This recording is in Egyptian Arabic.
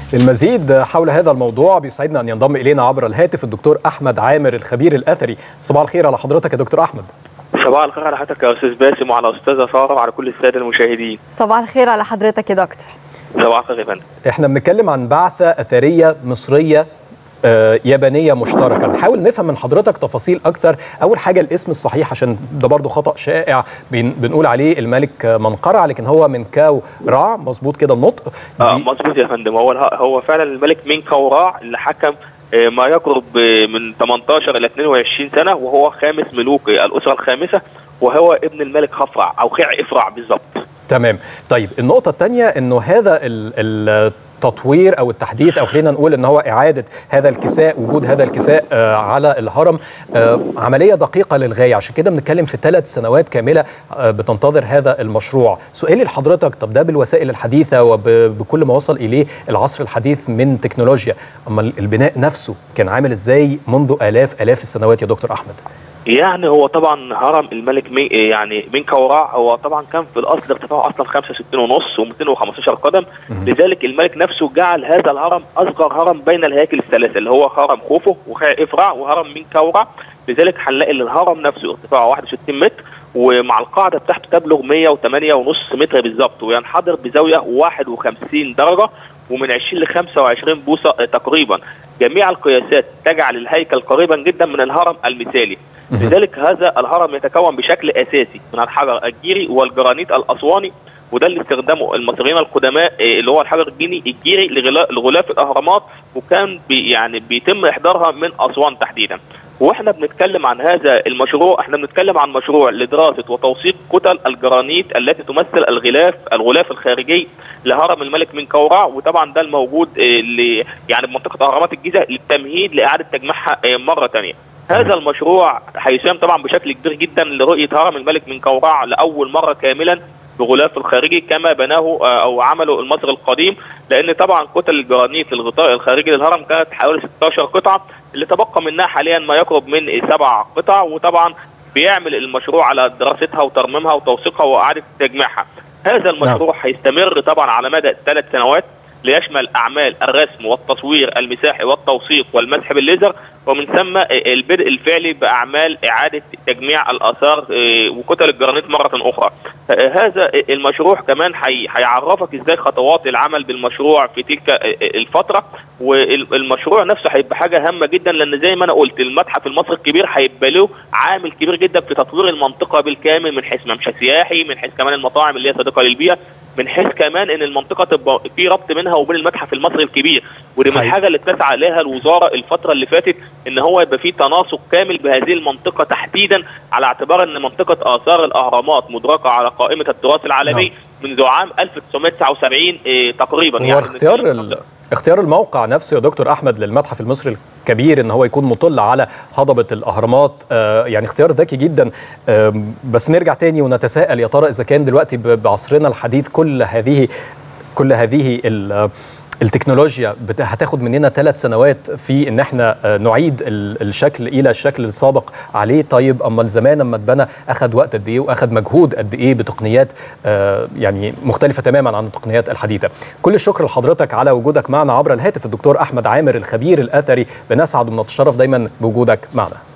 للمزيد حول هذا الموضوع بيسعدنا ان ينضم الينا عبر الهاتف الدكتور احمد عامر الخبير الاثري صباح الخير على حضرتك يا دكتور احمد صباح الخير على حضرتك يا استاذ باسم وعلى استاذه ساره وعلى كل الساده المشاهدين صباح الخير على حضرتك يا دكتور صباح الخير يا فندم احنا بنتكلم عن بعثه اثريه مصريه آه، يابانيه مشتركه نحاول نفهم من حضرتك تفاصيل اكثر اول حاجه الاسم الصحيح عشان ده برضو خطا شائع بن بنقول عليه الملك منقرع لكن هو من كاو رع مظبوط كده النطق اه دي- مظبوط يا فندم هو هو فعلا الملك من كوراع اللي حكم آه، ما يقرب آه، من 18 الى 22 سنه وهو خامس ملوك آه، الاسره الخامسه وهو ابن الملك خفرع او خع افرع بالظبط تمام طيب النقطة الثانية انه هذا ال- التطوير او التحديث او خلينا نقول ان هو اعادة هذا الكساء وجود هذا الكساء آه، على الهرم آه، عملية دقيقة للغاية عشان كده بنتكلم في ثلاث سنوات كاملة آه، بتنتظر هذا المشروع سؤالي لحضرتك طب ده بالوسائل الحديثة وبكل ما وصل اليه العصر الحديث من تكنولوجيا اما البناء نفسه كان عامل ازاي منذ الاف الاف السنوات يا دكتور احمد يعني هو طبعا هرم الملك مي يعني من كوراع هو طبعا كان في الاصل ارتفاعه اصلا 65 ونص و215 قدم لذلك الملك نفسه جعل هذا الهرم اصغر هرم بين الهياكل الثلاثه اللي هو هرم خوفو وخع افرع وهرم من كوراع لذلك هنلاقي ان الهرم نفسه ارتفاعه 61 متر ومع القاعده بتاعته تبلغ 108 ونص متر بالظبط وينحدر بزاويه 51 درجه ومن 20 ل 25 بوصه تقريبا جميع القياسات تجعل الهيكل قريبا جدا من الهرم المثالي لذلك هذا الهرم يتكون بشكل اساسي من الحجر الجيري والجرانيت الاسواني وده اللي استخدمه المصريين القدماء إيه، اللي هو الحجر الجيني الجيري لغلا- لغلاف الاهرامات وكان بي يعني بيتم احضارها من اسوان تحديدا واحنا بنتكلم عن هذا المشروع احنا بنتكلم عن مشروع لدراسه وتوثيق كتل الجرانيت التي تمثل الغلاف الغلاف الخارجي لهرم الملك من كوراع وطبعا ده الموجود إيه، ل يعني بمنطقه اهرامات الجيزه للتمهيد لاعاده تجميعها إيه، مره ثانيه هذا المشروع هيساهم طبعا بشكل كبير جدا لرؤيه هرم الملك من كوراع لاول مره كاملا بغلاف الخارجي كما بناه آه، او عمله المصري القديم لان طبعا كتل الجرانيت الغطاء الخارجي للهرم كانت حوالي 16 قطعه اللي تبقى منها حاليا ما يقرب من سبع قطع وطبعا بيعمل المشروع على دراستها وترميمها وتوثيقها واعاده تجميعها هذا المشروع هيستمر طبعا على مدى ثلاث سنوات ليشمل اعمال الرسم والتصوير المساحي والتوثيق والمسح بالليزر ومن ثم البدء الفعلي باعمال اعاده تجميع الاثار آه، وكتل الجرانيت مره اخرى. آه، هذا المشروع كمان هي- هيعرفك ازاي خطوات العمل بالمشروع في تلك آه، الفتره والمشروع نفسه هيبقى حاجه هامه جدا لان زي ما انا قلت المتحف المصري الكبير هيبقى له عامل كبير جدا في تطوير المنطقه بالكامل من حيث ممشى سياحي من حيث كمان المطاعم اللي هي صديقه للبيئه من حيث كمان ان المنطقه تبقى في ربط منها وبين المتحف المصري الكبير ودي من حقيقي. الحاجه اللي اتسعى عليها الوزاره الفتره اللي فاتت ان هو يبقى في تناسق كامل بهذه المنطقه تحديدا على اعتبار ان منطقه اثار الاهرامات مدركه على قائمه التراث العالمي منذ عام 1979 إيه، تقريبا هو اختيار ال... اختيار الموقع نفسه يا دكتور احمد للمتحف المصري الكبير ان هو يكون مطل على هضبه الاهرامات آه يعني اختيار ذكي جدا آه بس نرجع تاني ونتساءل يا ترى اذا كان دلوقتي ب- بعصرنا الحديث كل هذه كل هذه ال- التكنولوجيا بت- هتاخد مننا ثلاث سنوات في ان احنا آه، نعيد ال- الشكل الى الشكل السابق عليه طيب اما زمان لما اتبنى اخذ وقت قد ايه واخذ مجهود قد ايه بتقنيات آه، يعني مختلفه تماما عن التقنيات الحديثه كل الشكر لحضرتك على وجودك معنا عبر الهاتف الدكتور احمد عامر الخبير الاثري بنسعد وبنتشرف دايما بوجودك معنا